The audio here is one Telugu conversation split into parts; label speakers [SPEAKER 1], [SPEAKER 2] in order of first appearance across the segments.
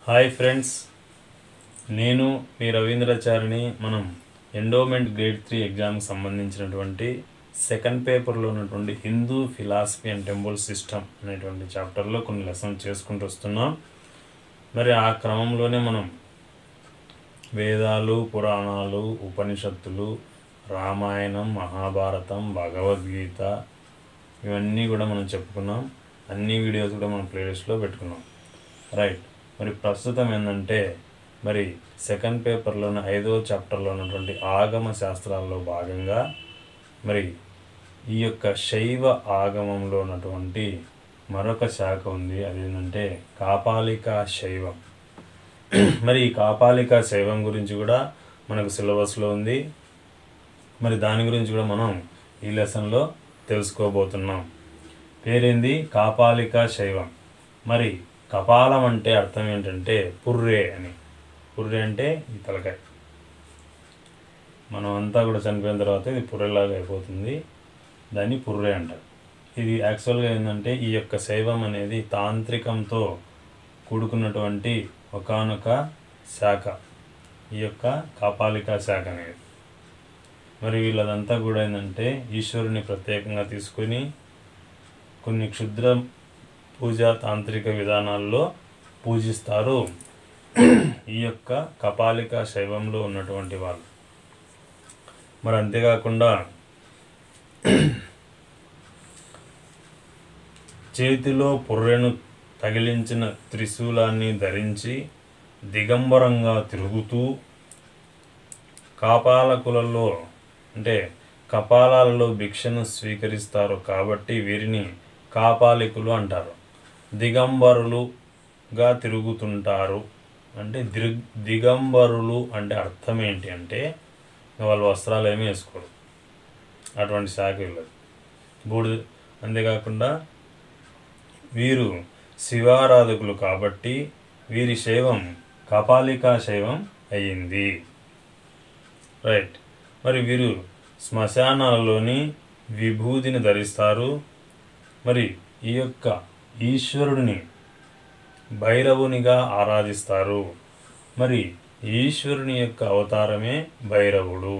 [SPEAKER 1] హాయ్ ఫ్రెండ్స్ నేను మీ రవీంద్రాచారిని మనం ఎండోమెంట్ గ్రేడ్ త్రీ ఎగ్జామ్కి సంబంధించినటువంటి సెకండ్ పేపర్లో ఉన్నటువంటి Hindu philosophy and temple system అనేటువంటి చాప్టర్లో కొన్ని లెసన్స్ చేసుకుంటూ వస్తున్నాం మరి ఆ క్రమంలోనే మనం వేదాలు పురాణాలు ఉపనిషత్తులు రామాయణం మహాభారతం భగవద్గీత ఇవన్నీ కూడా మనం చెప్పుకున్నాం అన్ని వీడియోస్ కూడా మనం ప్లేలిస్ట్లో పెట్టుకున్నాం రైట్ మరి ప్రస్తుతం ఏంటంటే మరి సెకండ్ పేపర్లోని ఐదో చాప్టర్లో ఉన్నటువంటి ఆగమ శాస్త్రాల్లో భాగంగా మరి ఈ యొక్క శైవ ఆగమంలో ఉన్నటువంటి మరొక శాఖ ఉంది అదేంటంటే కాపాలిక శైవం మరి ఈ కాపాలిక శైవం గురించి కూడా మనకు సిలబస్లో ఉంది మరి దాని గురించి కూడా మనం ఈ లెసన్లో తెలుసుకోబోతున్నాం పేరేంది కాపాలిక శైవం మరి కపాలం అంటే అర్థం ఏంటంటే పుర్రే అని పుర్రె అంటే ఈ తలకాయ మనం అంతా కూడా చనిపోయిన తర్వాత ఇది పుర్రెలాగా అయిపోతుంది దాన్ని పుర్రె అంటారు ఇది యాక్చువల్గా ఏంటంటే ఈ యొక్క శైవం అనేది తాంత్రికంతో కూడుకున్నటువంటి ఒకానొక శాఖ ఈ యొక్క కాపాలిక శాఖ అనేది మరి వీళ్ళదంతా కూడా ఏంటంటే ఈశ్వరుని ప్రత్యేకంగా తీసుకొని కొన్ని క్షుద్ర పూజా తాంత్రిక విధానాల్లో పూజిస్తారు ఈ యొక్క కపాలిక శైవంలో ఉన్నటువంటి వాళ్ళు మరి అంతేకాకుండా చేతిలో పుర్రెను తగిలించిన త్రిశూలాన్ని ధరించి దిగంబరంగా తిరుగుతూ కాపాలకులలో అంటే కపాలాలలో భిక్షను స్వీకరిస్తారు కాబట్టి వీరిని కాపాలికులు అంటారు దిగంబరులుగా తిరుగుతుంటారు అంటే దిగ్ దిగంబరులు అంటే అర్థం ఏంటి అంటే వాళ్ళు వస్త్రాలు ఏమీ వేసుకోరు అటువంటి శాఖ వీళ్ళది బూడిద అంతేకాకుండా వీరు శివారాధకులు కాబట్టి వీరి శైవం కపాలికా శైవం అయ్యింది రైట్ మరి వీరు శ్మశానాలలోని విభూతిని ధరిస్తారు మరి ఈ యొక్క ఈశ్వరుడిని భైరవునిగా ఆరాధిస్తారు మరి ఈశ్వరుని యొక్క అవతారమే భైరవుడు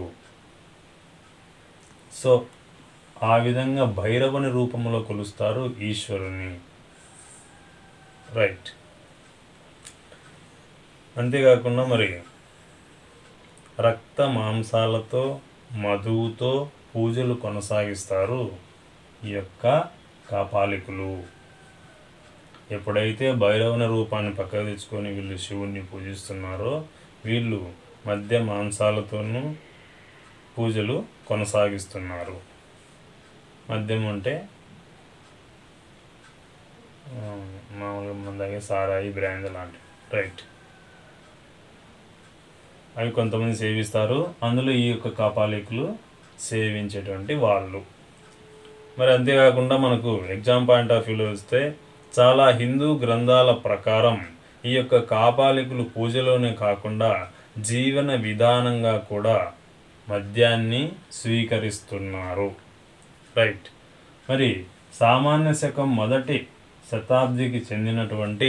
[SPEAKER 1] సో ఆ విధంగా భైరవుని రూపంలో కొలుస్తారు ఈశ్వరుని రైట్ అంతేకాకుండా మరి రక్త మాంసాలతో మధువుతో పూజలు కొనసాగిస్తారు ఈ యొక్క కాపాలికులు ఎప్పుడైతే భైరవుని రూపాన్ని పక్కకు తెచ్చుకొని వీళ్ళు శివుణ్ణి పూజిస్తున్నారో వీళ్ళు మధ్య మాంసాలతోనూ పూజలు కొనసాగిస్తున్నారు మద్యం అంటే ఆ, మామూలుగా మన దగ్గర సారాయి బ్రాండ్ లాంటివి రైట్ అవి కొంతమంది సేవిస్తారు అందులో ఈ యొక్క కాపాలికులు సేవించేటువంటి వాళ్ళు మరి అంతేకాకుండా మనకు ఎగ్జామ్ పాయింట్ ఆఫ్ వ్యూలో వస్తే చాలా హిందూ గ్రంథాల ప్రకారం ఈ యొక్క కాపాలికులు పూజలోనే కాకుండా జీవన విధానంగా కూడా మద్యాన్ని స్వీకరిస్తున్నారు రైట్ మరి సామాన్య శకం మొదటి శతాబ్దికి చెందినటువంటి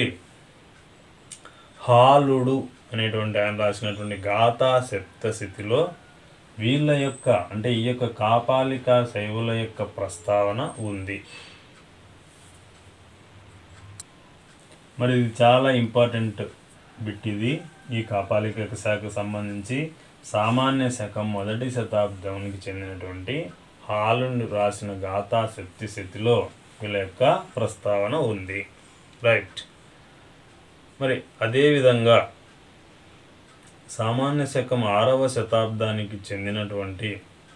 [SPEAKER 1] హాలుడు అనేటువంటి ఆయన రాసినటువంటి గాథా సప్తశతిలో వీళ్ళ యొక్క అంటే ఈ యొక్క కాపాలిక శైవుల యొక్క ప్రస్తావన ఉంది మరి ఇది చాలా ఇంపార్టెంట్ బిట్ ఇది ఈ కాపాలిక శాఖకు సంబంధించి సామాన్య శకం మొదటి శతాబ్దానికి చెందినటువంటి హాలుండు రాసిన గాథా శక్తి స్థితిలో వీళ్ళ యొక్క ప్రస్తావన ఉంది రైట్ మరి అదేవిధంగా సామాన్య శకం ఆరవ శతాబ్దానికి చెందినటువంటి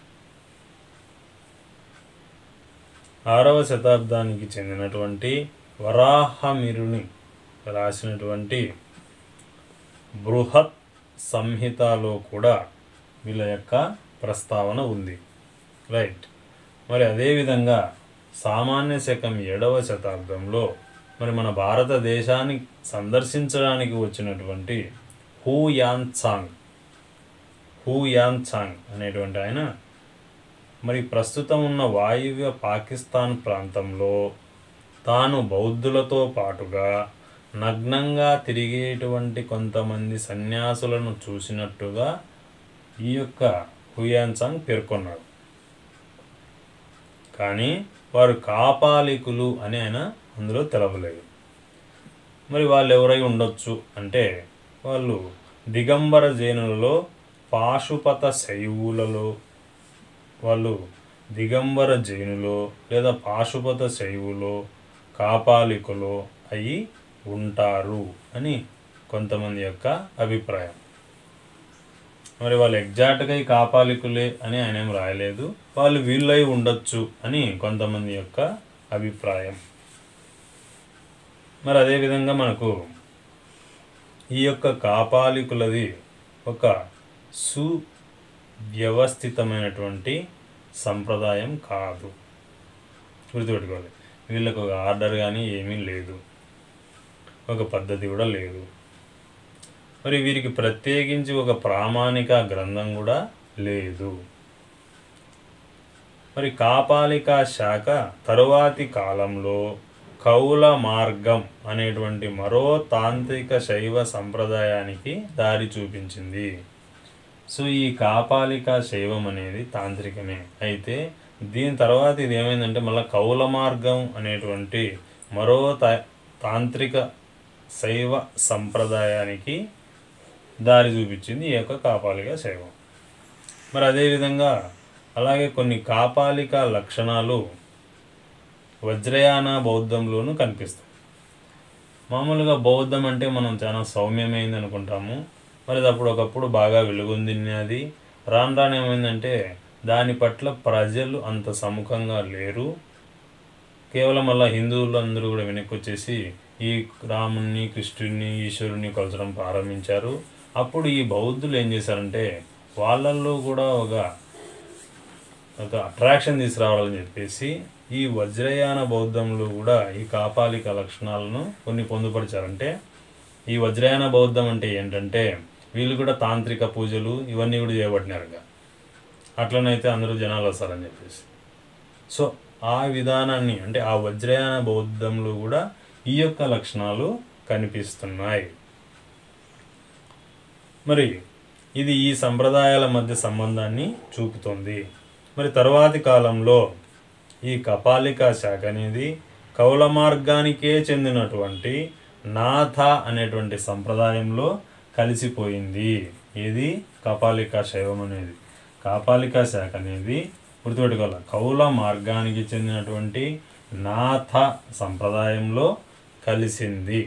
[SPEAKER 1] ఆరవ శతాబ్దానికి చెందినటువంటి వరాహమిరుని రాసినటువంటి బృహత్ సంహితలో కూడా వీళ్ళ యొక్క ప్రస్తావన ఉంది రైట్ మరి అదేవిధంగా సామాన్య శకం ఏడవ శతాబ్దంలో మరి మన భారతదేశాన్ని సందర్శించడానికి వచ్చినటువంటి Hiuen Tsang Hiuen Tsang అనేటువంటి ఆయన మరి ప్రస్తుతం ఉన్న వాయువ్య పాకిస్తాన్ ప్రాంతంలో తాను బౌద్ధులతో పాటుగా నగ్నంగా తిరిగేటువంటి కొంతమంది సన్యాసులను చూసినట్టుగా ఈ యొక్క హుయాన్సాంగ్ పేర్కొన్నాడు కానీ వారు కాపాలికులు అని ఆయన అందులో తెలవలేదు మరి వాళ్ళు ఎవరై ఉండొచ్చు అంటే వాళ్ళు దిగంబర జైనులలో పాశుపత శైవులలో వాళ్ళు దిగంబర జైనులో లేదా పాశుపత శైవులో కాపాలికులో అయి ఉంటారు అని కొంతమంది యొక్క అభిప్రాయం మరి వాళ్ళు ఎగ్జాక్ట్గా ఈ కాపాలికులే అని ఆయన ఏం రాయలేదు వాళ్ళు వీళ్ళై ఉండొచ్చు అని కొంతమంది యొక్క అభిప్రాయం మరి అదేవిధంగా మనకు ఈ యొక్క కాపాలికులది ఒక సువ్యవస్థితమైనటువంటి సంప్రదాయం కాదు గుర్తుపెట్టుకోవాలి వీళ్ళకు ఒక ఆర్డర్ కానీ ఏమీ లేదు ఒక పద్ధతి కూడా లేదు మరి వీరికి ప్రత్యేకించి ఒక ప్రామాణిక గ్రంథం కూడా లేదు మరి కాపాలిక శాఖ తరువాతి కాలంలో కౌల మార్గం అనేటువంటి మరో తాంత్రిక శైవ సంప్రదాయానికి దారి చూపించింది సో ఈ కాపాలిక శైవం అనేది తాంత్రికమే అయితే దీని తర్వాత ఇది ఏమైందంటే మళ్ళీ కౌల మార్గం అనేటువంటి మరో తా తాంత్రిక శైవ సంప్రదాయానికి దారి చూపించింది ఈ యొక్క కాపాలిక శైవం మరి అదేవిధంగా అలాగే కొన్ని కాపాలిక లక్షణాలు వజ్రయాన బౌద్ధంలోనూ కనిపిస్తాయి మామూలుగా బౌద్ధం అంటే మనం చాలా సౌమ్యమైంది అనుకుంటాము మరి అది అప్పుడు ఒకప్పుడు బాగా వెలుగొందినది రాను రాను ఏమైందంటే దాని పట్ల ప్రజలు అంత సముఖంగా లేరు కేవలం అలా హిందువులు అందరూ కూడా వెనక్కి వచ్చేసి ఈ రాముణ్ణి కృష్ణుడిని ఈశ్వరుని కొలచడం ప్రారంభించారు అప్పుడు ఈ బౌద్ధులు ఏం చేశారంటే వాళ్ళల్లో కూడా ఒక ఒక అట్రాక్షన్ తీసుకురావాలని చెప్పేసి ఈ వజ్రయాన బౌద్ధంలో కూడా ఈ కాపాలిక లక్షణాలను కొన్ని పొందుపరిచారంటే ఈ వజ్రయాన బౌద్ధం అంటే ఏంటంటే వీళ్ళు కూడా తాంత్రిక పూజలు ఇవన్నీ కూడా చేయబడినారుగా అట్లనైతే అందరూ జనాలు వస్తారని చెప్పేసి సో ఆ విధానాన్ని అంటే ఆ వజ్రయాన బౌద్ధంలో కూడా ఈ యొక్క లక్షణాలు కనిపిస్తున్నాయి మరి ఇది ఈ సంప్రదాయాల మధ్య సంబంధాన్ని చూపుతుంది మరి తరువాతి కాలంలో ఈ కపాలిక శాఖ అనేది కౌల మార్గానికే చెందినటువంటి నాథ అనేటువంటి సంప్రదాయంలో కలిసిపోయింది ఇది కపాలిక శైవం అనేది కాపాలిక శాఖ అనేది గుర్తుపెట్టుకోవాలి కౌల మార్గానికి చెందినటువంటి నాథ సంప్రదాయంలో కలిసింది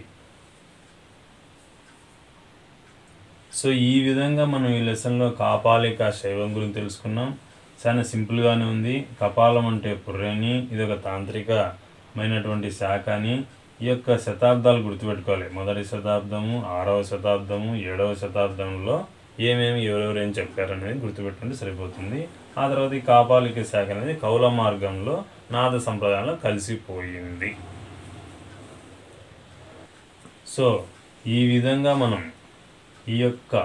[SPEAKER 1] సో ఈ విధంగా మనం ఈ లెసన్లో కాపాలిక శైవం గురించి తెలుసుకున్నాం చాలా సింపుల్గానే ఉంది కపాలం అంటే పుర్రెని ఇది ఒక తాంత్రికమైనటువంటి శాఖ అని ఈ యొక్క శతాబ్దాలు గుర్తుపెట్టుకోవాలి మొదటి శతాబ్దము ఆరవ శతాబ్దము ఏడవ శతాబ్దంలో ఏమేమి ఎవరెవరు ఏం చెప్పారనేది గుర్తుపెట్టుకుంటే సరిపోతుంది ఆ తర్వాత ఈ కాపాలిక శాఖ అనేది కౌల మార్గంలో నాద సంప్రదాయంలో కలిసిపోయింది సో ఈ విధంగా మనం ఈ యొక్క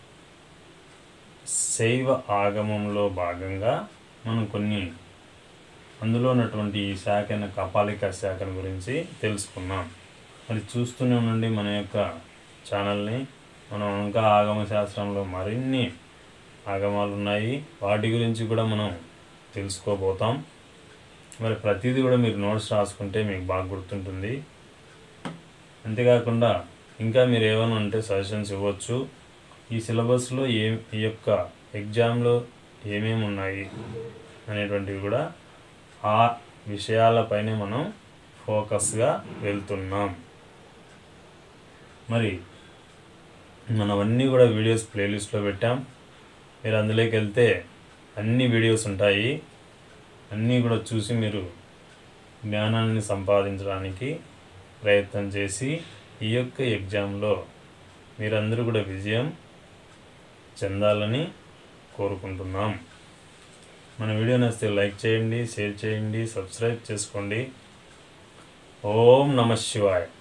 [SPEAKER 1] శైవ ఆగమంలో భాగంగా మనం కొన్ని అందులో ఉన్నటువంటి ఈ శాఖన కపాలిక శాఖను గురించి తెలుసుకున్నాం మరి చూస్తూనే ఉండండి మన యొక్క ఛానల్ని మనం ఇంకా ఆగమ శాస్త్రంలో మరిన్ని ఆగమాలు ఉన్నాయి వాటి గురించి కూడా మనం తెలుసుకోబోతాం మరి ప్రతిదీ కూడా మీరు నోట్స్ రాసుకుంటే మీకు బాగా గుర్తుంటుంది అంతేకాకుండా ఇంకా మీరు ఏమైనా ఉంటే సజెషన్స్ ఇవ్వచ్చు ఈ సిలబస్లో ఏ ఈ యొక్క ఎగ్జామ్లో ఏమేమి ఉన్నాయి అనేటువంటివి కూడా ఆ విషయాలపైనే మనం ఫోకస్గా వెళ్తున్నాం మరి మనం అన్నీ కూడా వీడియోస్ ప్లేలిస్ట్లో పెట్టాం మీరు అందులోకి వెళ్తే అన్ని వీడియోస్ ఉంటాయి అన్నీ కూడా చూసి మీరు జ్ఞానాన్ని సంపాదించడానికి ప్రయత్నం చేసి ఈ యొక్క ఎగ్జామ్లో మీరందరూ కూడా విజయం చెందాలని కోరుకుంటున్నాం మన వీడియో నచ్చితే లైక్ చేయండి షేర్ చేయండి సబ్స్క్రైబ్ చేసుకోండి ఓం నమ శివాయ